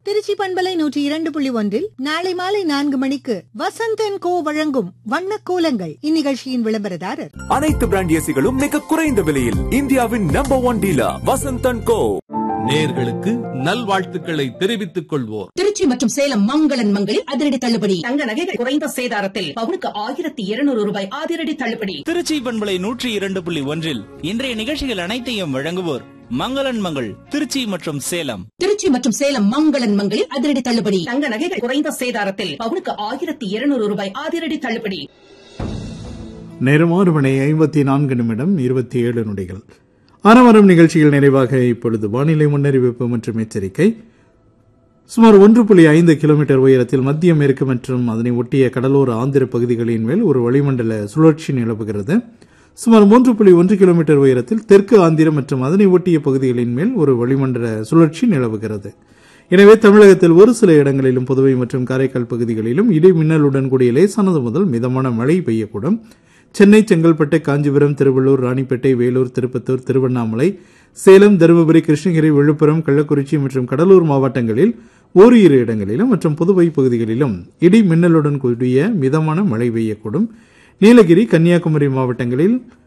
திருச்சி பண்பலை நூற்றி இரண்டு புள்ளி ஒன்றில் நாளை மாலை நான்கு மணிக்கு வசந்தன் கோ வழங்கும் வண்ணக் கோலங்கள் இந்நிகழ்ச்சியின் விளம்பரதாரர் அனைத்து பிராண்ட் ஏசிகளும் மிக குறைந்த விலையில் இந்தியாவின் நம்பர் ஒன் டீலர் வசந்தன் கோ நேர்களுக்கு நல்வாழ்த்துக்களை தெரிவித்துக் கொள்வோர் திருச்சி மற்றும் சேலம் மங்களன் மங்களில் அதிரடி தள்ளுபடி தங்க நகைகள் குறைந்த சேதாரத்தில் பவுனுக்கு ஆயிரத்தி இருநூறு ரூபாய் அதிரடி தள்ளுபடி திருச்சி பண்பலை நூற்றி இரண்டு புள்ளி ஒன்றில் இன்றைய நிகழ்ச்சிகள் அனைத்தையும் வழங்குவோர் மங்களன் மங்கள் திருச்சி மற்றும் சேலம் திருச்சி மற்றும் சேலம் மங்களன் மங்களில் அதிரடி தள்ளுபடி தங்க நகைகள் குறைந்த சேதாரத்தில் பவுனுக்கு ஆயிரத்தி இருநூறு ரூபாய் அதிரடி தள்ளுபடி நேரம் ஆறு மணி ஐம்பத்தி நான்கு நிமிடம் இருபத்தி ஏழு நொடிகள் ஆரவரம் நிகழ்ச்சியில் நிறைவாக இப்பொழுது வானிலை முன்னறிவிப்பு மற்றும் எச்சரிக்கை சுமார் ஒன்று புள்ளி ஐந்து கிலோமீட்டர் உயரத்தில் மத்திய மேற்கு மற்றும் அதனை ஒட்டிய கடலோர ஆந்திர பகுதிகளின் மேல் ஒரு வளிமண்டல சுழற்சி நிலவுகிறது சுமார் மூன்று புள்ளி ஒன்று கிலோமீட்டர் உயரத்தில் தெற்கு ஆந்திர மற்றும் அதனை ஒட்டிய பகுதிகளின் மேல் ஒரு வளிமண்டல சுழற்சி நிலவுகிறது எனவே தமிழகத்தில் ஒரு சில இடங்களிலும் புதுவை மற்றும் காரைக்கால் பகுதிகளிலும் இடி மின்னலுடன் கூடிய லேசானது முதல் மிதமான மழை பெய்யக்கூடும் சென்னை செங்கல்பட்டு காஞ்சிபுரம் திருவள்ளூர் ராணிப்பேட்டை வேலூர் திருப்பத்தூர் திருவண்ணாமலை சேலம் தருமபுரி கிருஷ்ணகிரி விழுப்புரம் கள்ளக்குறிச்சி மற்றும் கடலூர் மாவட்டங்களில் ஓரிரு இடங்களிலும் மற்றும் புதுவை பகுதிகளிலும் இடி மின்னலுடன் கூடிய மிதமான மழை பெய்யக்கூடும் நீலகிரி கன்னியாகுமரி மாவட்டங்களில்